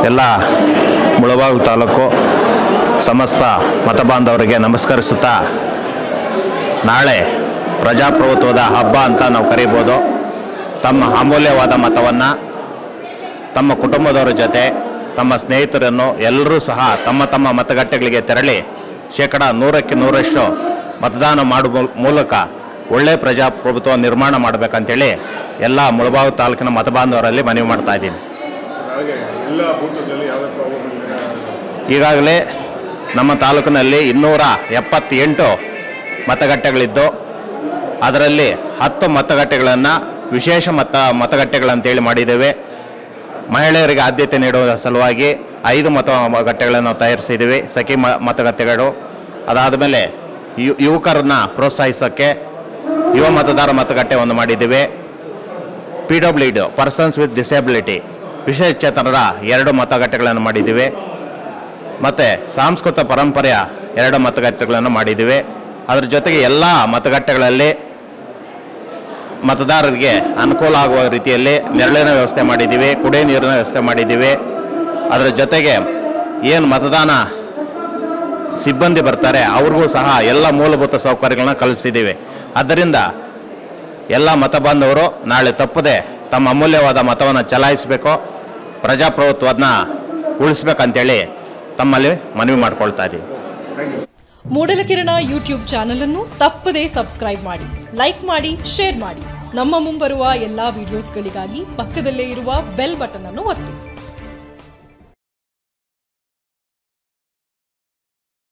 ಎಲ್ಲ ಮುಳಬಾಗಿಲು ತಾಲೂಕು ಸಮಸ್ತ ಮತಬಾಂಧವರಿಗೆ ನಮಸ್ಕರಿಸುತ್ತಾ ನಾಳೆ ಪ್ರಜಾಪ್ರಭುತ್ವದ ಹಬ್ಬ ಅಂತ ನಾವು ಕರಿಬೋದು ತಮ್ಮ ಅಮೂಲ್ಯವಾದ ಮತವನ್ನು ತಮ್ಮ ಕುಟುಂಬದವರ ಜೊತೆ ತಮ್ಮ ಸ್ನೇಹಿತರನ್ನು ಎಲ್ಲರೂ ಸಹ ತಮ್ಮ ತಮ್ಮ ಮತಗಟ್ಟೆಗಳಿಗೆ ತೆರಳಿ ಶೇಕಡ ನೂರಕ್ಕೆ ನೂರಷ್ಟು ಮತದಾನ ಮಾಡುವ ಮೂಲಕ ಒಳ್ಳೆ ಪ್ರಜಾಪ್ರಭುತ್ವ ನಿರ್ಮಾಣ ಮಾಡಬೇಕಂತೇಳಿ ಎಲ್ಲ ಮುಳಬಾವು ತಾಲೂಕಿನ ಮತಬಾಂಧವರಲ್ಲಿ ಮನವಿ ಮಾಡ್ತಾ ಇದ್ದೀನಿ ಹಾಗೆ ಎಲ್ಲ ಬೂತ್ಗಳಲ್ಲಿ ಯಾವುದೇ ಪ್ರಾಬ್ಲಮ್ ಇಲ್ಲ ಈಗಾಗಲೇ ನಮ್ಮ ತಾಲೂಕಿನಲ್ಲಿ ಇನ್ನೂರ ಎಪ್ಪತ್ತೆಂಟು ಮತಗಟ್ಟೆಗಳಿದ್ದು ಅದರಲ್ಲಿ ಹತ್ತು ಮತಗಟ್ಟೆಗಳನ್ನು ವಿಶೇಷ ಮತ ಮತಗಟ್ಟೆಗಳಂತೇಳಿ ಮಾಡಿದ್ದೇವೆ ಮಹಿಳೆಯರಿಗೆ ಆದ್ಯತೆ ನೀಡುವ ಸಲುವಾಗಿ ಐದು ಮತಗಟ್ಟೆಗಳನ್ನು ನಾವು ತಯಾರಿಸಿದ್ದೀವಿ ಸಖಿ ಮ ಮತಗಟ್ಟೆಗಳು ಅದಾದ ಮೇಲೆ ಯು ಯುವಕರನ್ನ ಪ್ರೋತ್ಸಾಹಿಸೋಕ್ಕೆ ಯುವ ಮತದಾರ ಮತಗಟ್ಟೆ ಒಂದು ಮಾಡಿದ್ದೀವಿ P W D persons with disability ವಿಶೇಷಚೇತನರ ಎರಡು ಮತಗಟ್ಟೆಗಳನ್ನು ಮಾಡಿದ್ದೀವಿ ಮತ್ತು ಸಾಂಸ್ಕೃತಿಕ ಪರಂಪರೆಯ ಎರಡು ಮತಗಟ್ಟೆಗಳನ್ನು ಮಾಡಿದ್ದೀವಿ ಅದರ ಜೊತೆಗೆ ಎಲ್ಲ ಮತಗಟ್ಟೆಗಳಲ್ಲಿ ಮತದಾರರಿಗೆ ಅನುಕೂಲ ಆಗುವ ರೀತಿಯಲ್ಲಿ ನೆರಳಿನ ವ್ಯವಸ್ಥೆ ಮಾಡಿದ್ದೀವಿ ಕುಡಿಯ ನೀರಿನ ವ್ಯವಸ್ಥೆ ಮಾಡಿದ್ದೀವಿ ಅದರ ಜೊತೆಗೆ ಏನು ಮತದಾನ ಸಿಬ್ಬಂದಿ ಬರ್ತಾರೆ ಅವ್ರಿಗೂ ಸಹ ಎಲ್ಲ ಮೂಲಭೂತ ಸೌಕರ್ಯಗಳನ್ನ ಕಲ್ಪಿಸಿದ್ದೀವಿ ಆದ್ದರಿಂದ ಎಲ್ಲ ಮತ ಬಾಂಧವರು ನಾಳೆ ತಪ್ಪದೆ ತಮ್ಮ ಅಮೂಲ್ಯವಾದ ಮತವನ್ನು ಚಲಾಯಿಸಬೇಕು ಪ್ರಜಾಪ್ರಭುತ್ವದನ್ನ ಉಳಿಸ್ಬೇಕಂತೇಳಿ ತಮ್ಮಲ್ಲಿ ಮನವಿ ಮಾಡ್ಕೊಳ್ತಾ ಇದ್ದೀವಿ ಮೂಡಲಕಿರಣ ಯೂಟ್ಯೂಬ್ ಚಾನಲ್ ಅನ್ನು ತಪ್ಪದೇ ಸಬ್ಸ್ಕ್ರೈಬ್ ಮಾಡಿ ಲೈಕ್ ಮಾಡಿ ಶೇರ್ ಮಾಡಿ ನಮ್ಮ ಮುಂಬರುವ ಎಲ್ಲಾ ವಿಡಿಯೋಸ್ಗಳಿಗಾಗಿ ಪಕ್ಕದಲ್ಲೇ ಇರುವ ಬೆಲ್ ಬಟನ್ ಅನ್ನು ಒತ್ತಿ